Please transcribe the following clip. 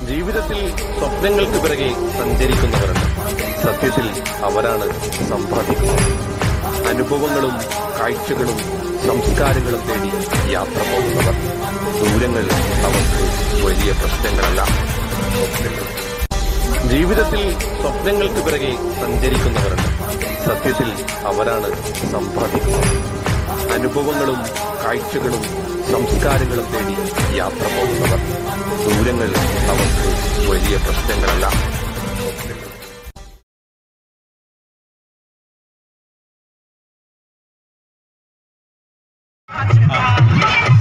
ജീവിതത്തിൽ സ്വപ്നങ്ങൾക്ക് പിറകെ സഞ്ചരിക്കുന്നവരുണ്ട് സത്യത്തിൽ അവരാണ് സമ്പാദിക്കുന്നത് അനുഭവങ്ങളും കാഴ്ചകളും സംസ്കാരങ്ങളും തേടി യാത്ര പോകുന്നവർ ദൂരങ്ങൾ അവർക്ക് വലിയ പ്രശ്നങ്ങളല്ല സ്വപ്നങ്ങൾ ജീവിതത്തിൽ സ്വപ്നങ്ങൾക്ക് പിറകെ സഞ്ചരിക്കുന്നവരുണ്ട് സത്യത്തിൽ അവരാണ് സമ്പാദിക്കുന്നത് അനുഭവങ്ങളും കാഴ്ചകളും സംസ്കാരങ്ങളും തേടി യാത്ര പോകുന്നവർ ദൂരങ്ങൾ അവർക്ക് വലിയ പ്രശ്നങ്ങളല്ല ആ